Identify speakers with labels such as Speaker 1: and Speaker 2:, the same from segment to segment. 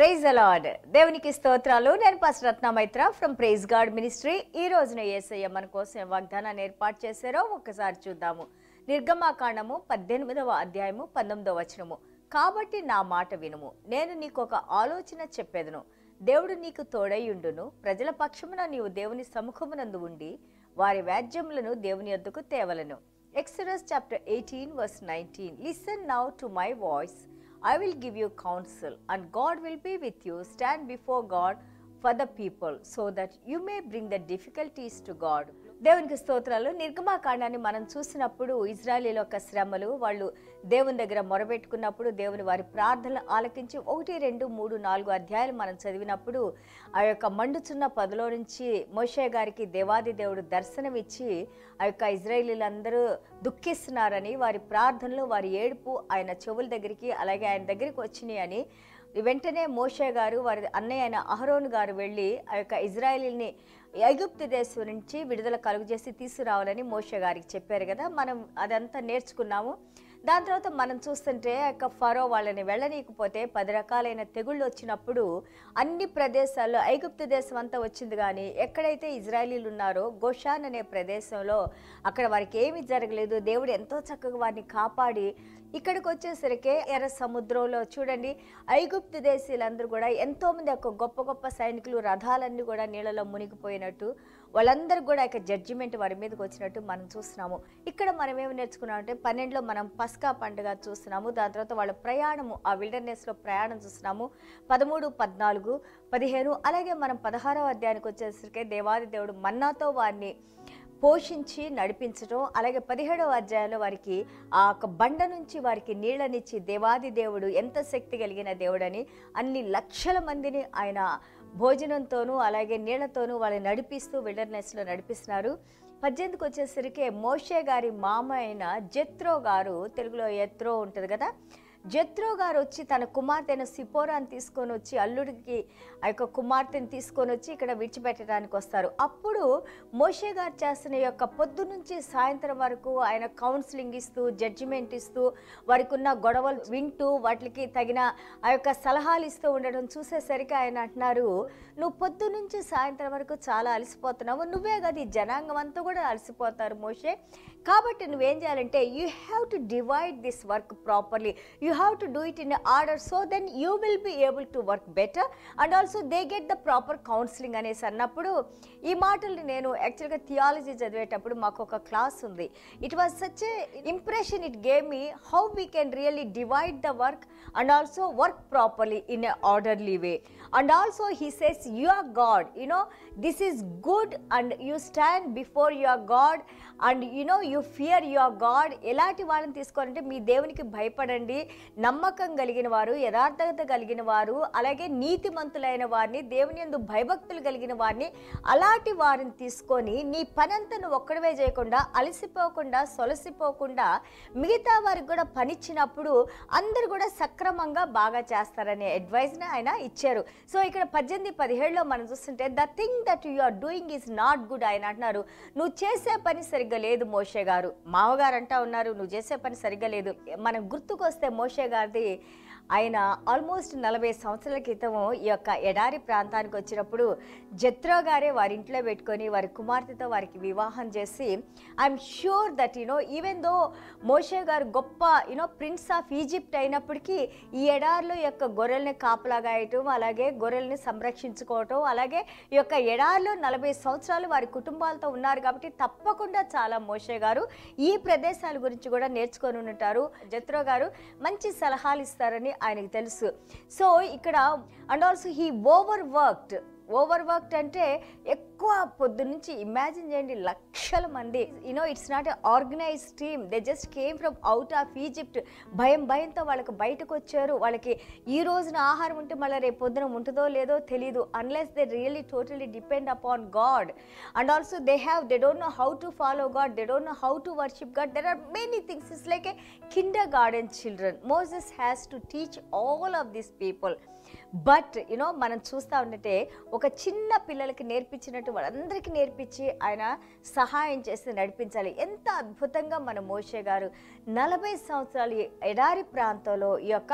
Speaker 1: Praise అలాడ్ దేవునికి స్తోత్రాలు నేను pastor Ratna Maitra from praise God ministry ఈ రోజున ఏసయ్య మన కోసం ఏ వాగ్దానాన్ని ఏర్పాటు చేశారో ఒక్కసారి చూద్దాము నిర్గమాకాండము పద్దెనిమిదవ అధ్యాయము పంతొమ్మిదవ వచనము కాబట్టి నా మాట వినుము నేను నీకు ఒక ఆలోచన చెప్పేదను దేవుడు నీకు తోడైయుండును ప్రజల పక్షమున నీవు దేవుని సముఖమునందు ఉండి వారి వ్యాజ్యములను దేవుని యొద్దకు తేవలను Exodus chapter eighteen verse nineteen listen now to my voice I will give you counsel, and God will be with you. Stand before God for the people, so that you may bring the difficulties to God. దేవునికి స్తోత్రాలు నిర్గమాకాండాన్ని మనం చూసినప్పుడు ఇజ్రాయలీల యొక్క శ్రమలు వాళ్ళు దేవుని దగ్గర మొరబెట్టుకున్నప్పుడు దేవుని వారి ప్రార్థనలు ఆలకించి ఒకటి రెండు మూడు నాలుగు అధ్యాయాలు మనం చదివినప్పుడు ఆ యొక్క మండుచున్న పదలో నుంచి మోషే గారికి దేవాది దేవుడు దర్శనం ఇచ్చి ఆ యొక్క ఇజ్రాయేలీలందరూ దుఃఖిస్తున్నారని వారి ప్రార్థనలు వారి ఏడుపు ఆయన చెవుల దగ్గరికి అలాగే ఆయన దగ్గరికి వచ్చినాయి అని వెంటనే మోషే గారు వారి అన్నయ్య అయిన అహరోన్ గారు వెళ్ళి ఆ యొక్క ఇజ్రాయేలీని ఐగుప్తు దేశం నుంచి విడుదల కలుగు చేసి తీసుకురావాలని మోషే గారికి చెప్పారు కదా మనం అదంతా నేర్చుకున్నాము దాని తర్వాత మనం చూస్తుంటే ఆ యొక్క ఫరో వాళ్ళని వెళ్ళనీయకపోతే పది రకాలైన తెగుళ్ళు వచ్చినప్పుడు అన్ని ప్రదేశాల్లో ఐగుప్తు దేశం అంతా వచ్చింది కానీ ఎక్కడైతే ఇజ్రాయలీలు ఉన్నారో గోషాన్ అనే ప్రదేశంలో అక్కడ వారికి ఏమీ జరగలేదు దేవుడు ఎంతో చక్కగా వారిని కాపాడి ఇక్కడికి వచ్చేసరికి ఎర్ర సముద్రంలో చూడండి ఐగుప్తు దేశీయులందరూ కూడా ఎంతో మంది యొక్క గొప్ప గొప్ప సైనికులు రథాలన్నీ కూడా నీళ్ళలో మునిగిపోయినట్టు వాళ్ళందరూ కూడా ఇక జడ్జిమెంట్ వారి మీదకి వచ్చినట్టు మనం చూస్తున్నాము ఇక్కడ మనం ఏమి నేర్చుకున్నాం అంటే పన్నెండులో మనం పస్కా పండుగ చూస్తున్నాము దాని తర్వాత వాళ్ళ ప్రయాణము ఆ విల్డర్నెస్లో ప్రయాణం చూస్తున్నాము పదమూడు పద్నాలుగు పదిహేను అలాగే మనం పదహారవ అధ్యాయానికి వచ్చేసరికి దేవాది దేవుడు మన్నాతో వారిని పోషించి నడిపించడం అలాగే పదిహేడవ అధ్యాయంలో వారికి ఆ యొక్క బండ నుంచి వారికి నీళ్ళనిచ్చి దేవాది దేవుడు ఎంత శక్తి కలిగిన దేవుడని అన్ని లక్షల మందిని ఆయన భోజనంతోనూ అలాగే నీళ్లతోనూ వాళ్ళని నడిపిస్తూ విల్డర్నెస్లో నడిపిస్తున్నారు పద్దెనిమిదికి వచ్చేసరికి మోషే గారి మామ అయిన జత్రో గారు తెలుగులో ఎత్రో ఉంటుంది కదా జత్రో గారు వచ్చి తన కుమార్తెను సిపోరాని తీసుకొని వచ్చి అల్లుడికి ఆ యొక్క కుమార్తెను తీసుకొని వచ్చి ఇక్కడ విడిచిపెట్టడానికి వస్తారు అప్పుడు మోషే గారు చేస్తున్న యొక్క పొద్దు నుంచి సాయంత్రం వరకు ఆయన కౌన్సిలింగ్ ఇస్తూ జడ్జిమెంట్ ఇస్తూ వారికి ఉన్న గొడవలు వింటూ వాటికి తగిన ఆ యొక్క సలహాలు ఇస్తూ ఉండడం చూసేసరికి ఆయన అంటున్నారు నువ్వు పొద్దు నుంచి సాయంత్రం వరకు చాలా అలసిపోతున్నావు నువ్వే కదా ఈ జనాంగం అంతా కూడా అలసిపోతారు మోషే కాబట్టి నువ్వేం చేయాలంటే you have to divide this work properly you have to do it in order so then you will be able to work better and also they get the proper counselling అనేసి అన్నప్పుడు ఈ మాటల్ని నేను యాక్చువల్గా థియాలజీ చదివేటప్పుడు మాకు ఒక class ఉంది it was such a impression it gave me how we can really divide the work and also work properly in a orderly way and also he says you are God you know this is good and you stand before your God and you know you fear your God ఎలాంటి వాళ్ళని తీసుకోవాలంటే మీ దేవునికి భయపడండి నమ్మకం కలిగిన వారు యథార్థత కలిగిన వారు అలాగే నీతిమంతులైన వారిని దేవుని యందు భయభక్తులు కలిగిన వారిని అలాంటి వారిని తీసుకొని నీ పనంతా నువ్వు ఒక్కడవే చేయకుండా అలసిపోకుండా సొలసిపోకుండా మిగతా వారికి కూడా పనిచ్చినప్పుడు అందరు కూడా సక్రమంగా బాగా చేస్తారనే అడ్వైస్ని ఆయన ఇచ్చారు సో ఇక్కడ పద్దెనిమిది పదిహేడులో మనం చూస్తుంటే the thing that you are doing is not good ఆయన అంటున్నారు నువ్వు చేసే పని సరిగ్గా లేదు మోషే గారు మావగారు అంటా ఉన్నారు నువ్వు చేసే పని సరిగ్గా లేదు మనం గుర్తుకొస్తే మోషే గారిది ఆయన ఆల్మోస్ట్ నలభై సంవత్సరాల క్రితం ఈ యొక్క ఎడారి ప్రాంతానికి వచ్చినప్పుడు జత్రో గారే వారి ఇంట్లో పెట్టుకొని వారి కుమార్తెతో వారికి వివాహం చేసి I'm sure that you know even though Moshe garu గొప్ప యునో ప్రిన్స్ ఆఫ్ ఈజిప్ట్ అయినప్పటికీ ఈ ఎడారిలో ఈ యొక్క గొర్రెల్ని కాపలాగాయటం అలాగే గొర్రెల్ని సంరక్షించుకోవటం అలాగే ఈ యొక్క ఎడారిలో నలభై సంవత్సరాలు వారి కుటుంబాలతో ఉన్నారు కాబట్టి తప్పకుండా చాలా మోషే గారు ఈ ప్రదేశాల గురించి కూడా నేర్చుకొని ఉంటారు జత్రో గారు మంచి సలహాలు ఇస్తారని ఆయనకు తెలుసు సో ఇక్కడ and also he over worked over worked అంటే ఎక్కువ పొద్దు నుంచి ఇమాజిన్ చేయండి లక్షల మంది you know it's not a organize team they just came from out of Egypt భయం భయంతో వాళ్ళకి బయటకు వచ్చారు వాళ్ళకి ఈ రోజున ఆహారం ఉంటే మళ్ళీ రేపు పొద్దున ఉంటుందో లేదో తెలియదు unless they really totally depend upon God and also they have they don't know how to follow God they don't know how to worship God there are many things it's like a kindergarten children Moses has to teach all of these people but you know మనం చూస్తూ ఉంటే ఒక చిన్న పిల్లలకి నేర్పించినట్టు వాళ్ళందరికీ నేర్పించి ఆయన సహాయం చేసి నడిపించాలి ఎంత అద్భుతంగా మన మోషే గారు నలభై సంవత్సరాలు ఈ ఎడారి ప్రాంతంలో ఈ యొక్క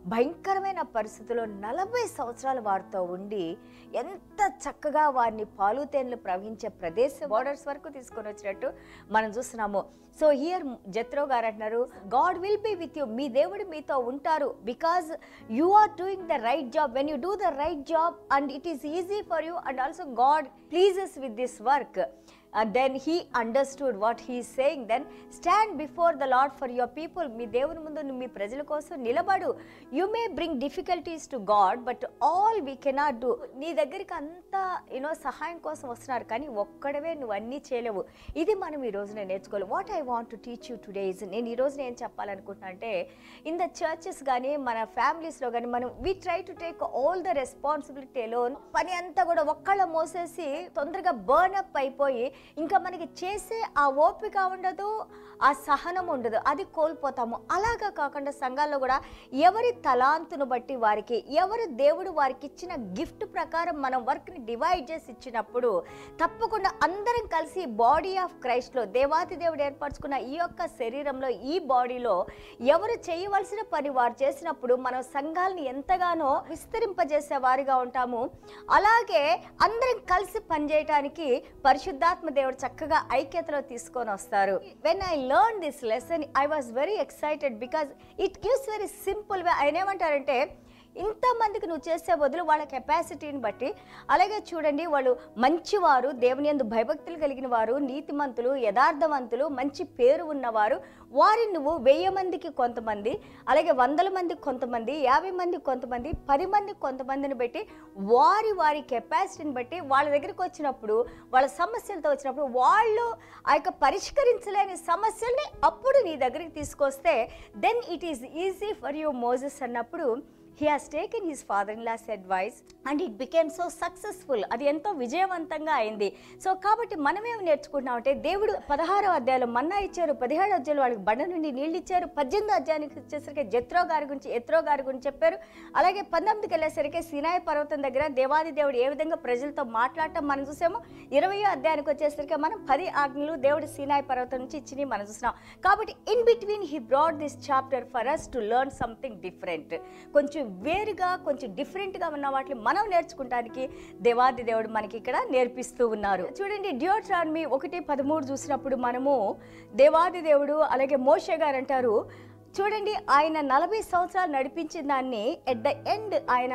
Speaker 1: భయంకరమైన పరిస్థితుల్లో నలభై సంవత్సరాలు వారితో ఉండి ఎంత చక్కగా వారిని పాలుతేన్లు ప్రవహించే ప్రదేశం బోర్డర్స్ వరకు తీసుకొని వచ్చినట్టు మనం చూస్తున్నాము సో హియర్ జత్రో గారు అంటున్నారు God will be with you మీ దేవుడు మీతో ఉంటారు because you are doing the right job when you do the right job and it is easy for you and also God pleases with this work then he understood what he saying then stand before the lord for your people మీ దేవుని ముందు నువ్వు మీ ప్రజల కోసం నిలబడు you may bring difficulties to God but all we cannot do నీ దగ్గరికి అంతా యూనో సహాయం కోసం వస్తున్నారు కానీ ఒక్కడవే నువ్వు అన్నీ చేయలేవు ఇది మనం ఈ రోజున నేర్చుకోవాలి what I want to teach you today is నేను ఈ రోజున ఏం చెప్పాలనుకుంటున్నా అంటే ఇన్ ద చర్చెస్ కానీ మన ఫ్యామిలీస్లో కానీ మనం we try to take all the responsibility లోన్ పని అంతా కూడా ఒక్కళ్ళ మోసేసి తొందరగా బర్న్ అప్ అయిపోయి ఇంకా మనకి చేసే ఆ ఓపిక ఉండదు ఆ సహనం ఉండదు అది కోల్పోతాము అలాగా కాకుండా సంఘాల్లో కూడా ఎవరి తలాంతును బట్టి వారికి ఎవరు దేవుడు వారికి ఇచ్చిన గిఫ్ట్ ప్రకారం మనం వర్క్ని డివైడ్ చేసి ఇచ్చినప్పుడు తప్పకుండా అందరం కలిసి బాడీ ఆఫ్ క్రైస్ట్లో దేవాతి దేవుడు ఏర్పరచుకున్న ఈ యొక్క శరీరంలో ఈ బాడీలో ఎవరు చేయవలసిన పని వారు చేసినప్పుడు మనం సంఘాలని ఎంతగానో విస్తరింపజేసే వారిగా ఉంటాము అలాగే అందరం కలిసి పనిచేయటానికి పరిశుద్ధాత్మ దేవుడు చక్కగా ఐక్యతలో తీసుకొని వస్తారు when I learn this lesson I was very excited because it gives very simple way ఆయన ఏమంటారంటే ఇంతమందికి నువ్వు చేసే బదులు వాళ్ళ కెపాసిటీని బట్టి అలాగే చూడండి వాళ్ళు మంచివారు దేవుని యందు భయభక్తులు కలిగిన వారు నీతిమంతులు యథార్థవంతులు మంచి పేరు ఉన్నవారు వారిని నువ్వు వెయ్యి మందికి కొంతమంది అలాగే వందల మందికి కొంతమంది యాభై మందికి కొంతమంది పది మందికి కొంతమందిని పెట్టి వారి వారి కెపాసిటీని బట్టి వాళ్ళ దగ్గరికి వచ్చినప్పుడు వాళ్ళ సమస్యలతో వచ్చినప్పుడు వాళ్ళు ఆ యొక్క పరిష్కరించలేని సమస్యల్ని అప్పుడు నీ దగ్గరికి తీసుకొస్తే then it is easy for you Moses అన్నప్పుడు he has taken his father in law's advice and it became so successful అది ఎంతో విజయవంతంగా అయింది సో కాబట్టి మనమేం నేర్చుకుంటున్నామంటే దేవుడు పదహారో అధ్యాయులు మన్నా ఇచ్చారు పదిహేడు అధ్యాయులు వాళ్ళకి బండ నుండి నీళ్ళు ఇచ్చారు పద్దెనిమిది అధ్యాయానికి వచ్చేసరికి జత్రో గారి గురించి ఎత్రో గారి గురించి చెప్పారు అలాగే పంతొమ్మిదికి వెళ్ళేసరికి సినాయి పర్వతం దగ్గర దేవాది దేవుడు ఏ విధంగా ప్రజలతో మాట్లాడటం మనం చూసాము ఇరవయో అధ్యాయానికి వచ్చేసరికి మనం పది ఆజ్ఞలు దేవుడు సినాయి పర్వతం నుంచి ఇచ్చినవి మనం చూసినాం కాబట్టి in between he brought this chapter for us to learn something different కొంచెం వేరుగా కొంచెం డిఫరెంట్గా ఉన్న వాటిని మనం నేర్చుకుంటానికి దేవాది దేవుడు మనకి ఇక్కడ నేర్పిస్తూ ఉన్నారు చూడండి డ్యూట్రాన్మీ ఒకటి పదమూడు చూసినప్పుడు మనము దేవాది దేవుడు అలాగే మోషే గారు అంటారు చూడండి ఆయన నలభై సంవత్సరాలు నడిపించిన దాన్ని ఎట్ ద ఎండ్ ఆయన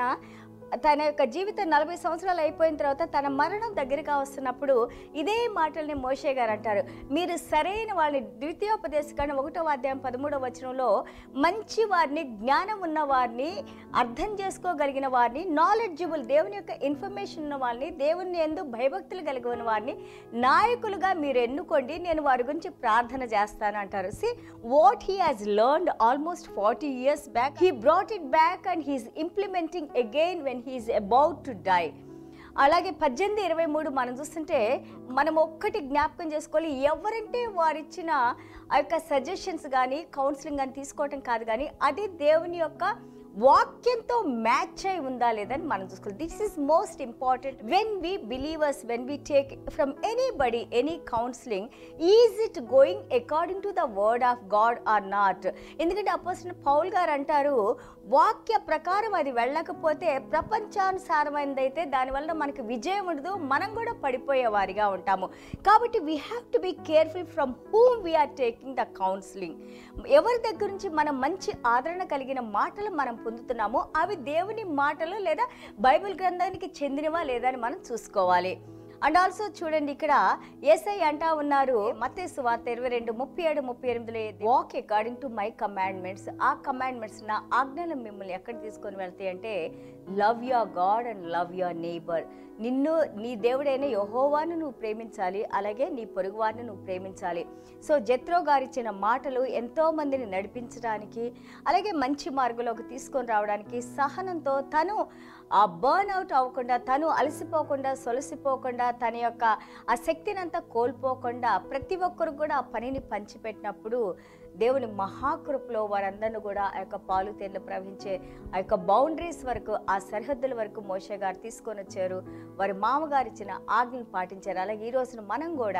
Speaker 1: తన యొక్క జీవితం నలభై సంవత్సరాలు అయిపోయిన తర్వాత తన మరణం దగ్గరగా వస్తున్నప్పుడు ఇదే మాటల్ని మోషే గారు అంటారు మీరు సరైన వాళ్ళని ద్వితీయోపదేశకాండ ఒకటో అధ్యాయం పదమూడవ వచనంలో మంచి వారిని జ్ఞానం ఉన్న వారిని అర్థం చేసుకోగలిగిన వారిని నాలెడ్జబుల్ దేవుని యొక్క ఇన్ఫర్మేషన్ ఉన్న వారిని దేవుని ఎందు భయభక్తులు కలిగిన వారిని నాయకులుగా మీరు ఎన్నుకోండి నేను వారి గురించి ప్రార్థన చేస్తాను అంటారు see what he has learned almost forty years back he brought it back and he is implementing again when he is about to die అలాగే పద్దెనిమిది ఇరవై మూడు మనం చూస్తుంటే మనం ఒక్కటి జ్ఞాపకం చేసుకోవాలి ఎవరంటే వారిచ్చిన ఆ యొక్క సజెషన్స్ కానీ కౌన్సిలింగ్ కానీ తీసుకోవటం కాదు కానీ అది దేవుని యొక్క వాక్యంతో మ్యాచ్ అయి ఉందా లేదని మనం చూసుకోవాలి this is most important when we believers when we take from anybody any counselling is it going according to the word of God or not ఎందుకంటే అపోసిన పౌల్ గారు అంటారు వాక్య ప్రకారం అది వెళ్ళకపోతే ప్రపంచానుసారమైనది అయితే దానివల్ల మనకి విజయం ఉండదు మనం కూడా పడిపోయే వారిగా ఉంటాము కాబట్టి we have to be careful from whom we're taking the counselling ఎవరి దగ్గర నుంచి మనం మంచి ఆదరణ కలిగిన మాటలు మనం పొందుతున్నామో అవి దేవుని మాటలు లేదా బైబిల్ గ్రంథానికి చెందినవా లేదా అని మనం చూసుకోవాలి అండ్ ఆల్సో చూడండి ఇక్కడ ఏసై అంటా ఉన్నారు మత్తేసు వార్త ఇరవై రెండు ముప్పై ఏడు ముప్పై ఎనిమిదిలో walk according to my commandments ఆ కమాండ్మెంట్స్ నా ఆజ్ఞలు మిమ్మల్ని ఎక్కడ తీసుకొని వెళ్తాయి అంటే love your God and love your neighbour నిన్ను నీ దేవుడైన యహోవాను నువ్వు ప్రేమించాలి అలాగే నీ పొరుగువారిని నువ్వు ప్రేమించాలి సో జత్రో గారిచ్చిన మాటలు ఎంతో మందిని నడిపించడానికి అలాగే మంచి మార్గంలోకి తీసుకొని రావడానికి సహనంతో తను ఆ బర్న్ అవుట్ అవ్వకుండా తను అలసిపోకుండా సొలసిపోకుండా తన యొక్క ఆ శక్తిని అంతా కోల్పోకుండా ప్రతి ఒక్కరు కూడా ఆ పనిని పంచిపెట్టినప్పుడు దేవుని మహాకృపలో వారందరిని కూడా ఆ యొక్క పాలు తేళ్లు ప్రవహించే ఆ యొక్క బౌండరీస్ వరకు ఆ సరిహద్దుల వరకు మోషే గారు తీసుకొని వచ్చారు వారి మామగారు ఇచ్చిన ఆజ్ఞలు పాటించారు అలాగే ఈ రోజున మనం కూడా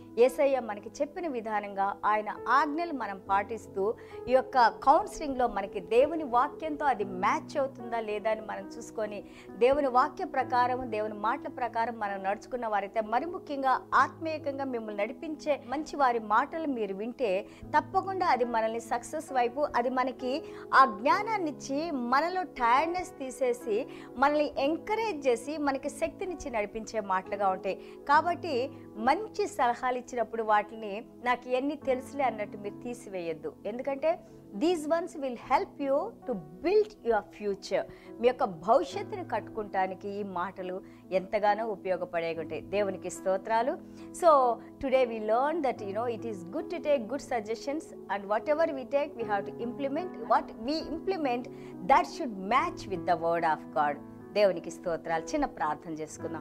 Speaker 1: ఏసయ్య మనకి చెప్పిన విధానంగా ఆయన ఆజ్ఞలు మనం పాటిస్తూ ఈ యొక్క కౌన్సిలింగ్లో మనకి దేవుని వాక్యంతో అది మ్యాచ్ అవుతుందా లేదా అని మనం చూసుకొని దేవుని వాక్య ప్రకారం దేవుని మాటల ప్రకారం మనం నడుచుకున్న వారైతే మరి ముఖ్యంగా ఆత్మీయంగా మిమ్మల్ని నడిపించే మంచి వారి మాటలు మీరు వింటే తప్పకుండా అది మనల్ని సక్సెస్ వైపు అది మనకి ఆ జ్ఞానాన్ని ఇచ్చి మనలో టైర్డ్నెస్ తీసేసి మనల్ని ఎంకరేజ్ చేసి మనకి శక్తినిచ్చి నడిపించే మాటలుగా ఉంటాయి కాబట్టి మంచి సలహాలు ఇచ్చినప్పుడు వాటిని నాకు ఎన్ని తెలుసులే అన్నట్టు మీరు తీసివేయద్దు ఎందుకంటే these ones will help you to build your future మీ యొక్క భవిష్యత్తుని కట్టుకుంటానికి ఈ మాటలు ఎంతగానో ఉపయోగపడే ఉంటాయి దేవునికి స్తోత్రాలు so today we learn that you know it is good to take good suggestions and whatever we take we have to implement what we implement that should match with the word of God దేవునికి స్తోత్రాలు చిన్న ప్రార్థన చేసుకుందాం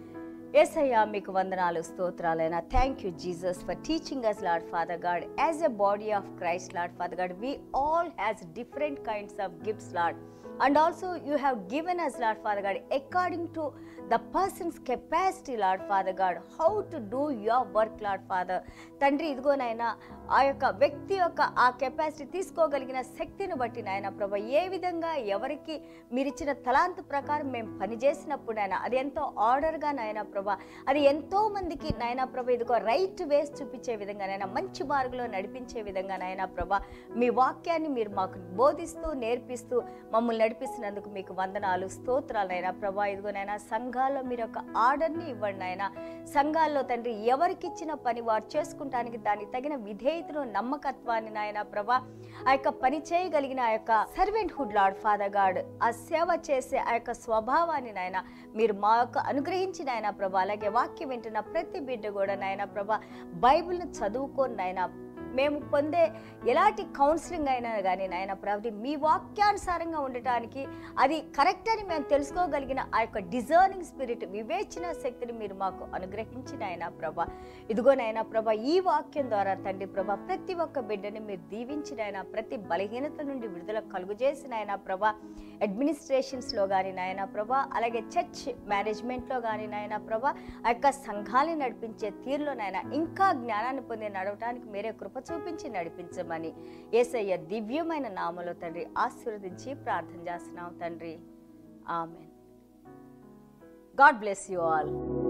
Speaker 1: ఏసయ్యా మీకు వందనాలు స్తోత్రాలైనా thank you Jesus for teaching us lord father God as a body of Christ lord father God we all has different kinds of gifts lord and also you have given us lord father God according to the person's capacity lord father God how to do your work lord father తండ్రి ఇదిగోనైనా ఆ యొక్క వ్యక్తి యొక్క ఆ capacity తీసుకోగలిగిన శక్తిని బట్టి నాయన ప్రభా ఏ విధంగా ఎవరికి మీరు ఇచ్చిన తలాంతు ప్రకారం మేము పనిచేసినప్పుడు నాయన అది ఎంతో ఆర్డర్గా నాయన ప్రభా అది ఎంతో మందికి నాయన ప్రభా ఇదిగో రైట్ వేస్ చూపించే విధంగా నాయన మంచి మార్గంలో నడిపించే విధంగా నాయన ప్రభా మీ వాక్యాన్ని మీరు మాకు బోధిస్తూ నేర్పిస్తూ మమ్మల్ని నడిపిస్తున్నందుకు మీకు వందనాలు స్తోత్రాలు నాయన ప్రభా ఇదిగోనైనా సంఘాల్లో మీరు ఒక ఆర్డర్ని ఇవ్వండి నాయన సంఘాల్లో తండ్రి ఎవరికి ఇచ్చిన పని వారు చేసుకుంటానికి దానికి తగిన విధేయతను నమ్మకత్వాన్ని నాయన ప్రభా ఆ యొక్క పని చేయగలిగిన ఆ యొక్క servanthood lord father God ఆ సేవ చేసే ఆ యొక్క స్వభావాన్ని నాయన మీరు మా యొక్క అనుగ్రహించిన ఆయన ప్రభా అలాగే వాక్యం వింటున్న ప్రతి బిడ్డ కూడా నాయన ప్రభా బైబిల్ని చదువుకొని నాయన మేము పొందే ఎలాంటి కౌన్సిలింగ్ అయినా కానీ నాయన ప్రభు మీ వాక్యానుసారంగా ఉండటానికి అది కరెక్ట్ అని మేము తెలుసుకోగలిగిన ఆ యొక్క డిజర్నింగ్ స్పిరిట్ వివేచన శక్తిని మీరు మాకు అనుగ్రహించిన ఆయన ప్రభ ఇదిగోనైనా ప్రభ ఈ వాక్యం ద్వారా తండ్రి ప్రభ ప్రతి ఒక్క బిడ్డని మీరు దీవించిన ఆయన ప్రతి బలహీనత నుండి విడుదల కలుగజేసిన ఆయన ప్రభ అడ్మినిస్ట్రేషన్స్లో కానీ నాయన ప్రభ అలాగే చర్చ్ మేనేజ్మెంట్లో కానీ నాయన ప్రభ ఆ యొక్క సంఘాన్ని నడిపించే తీరులో నాయన ఇంకా జ్ఞానాన్ని పొంది నడవటానికి మీరే కృప చూపించి నడిపించమని ఏసయ్య దివ్యమైన నామలో తండ్రి ఆశీర్వదించి ప్రార్థన చేస్తున్నాం తండ్రి amen God bless you all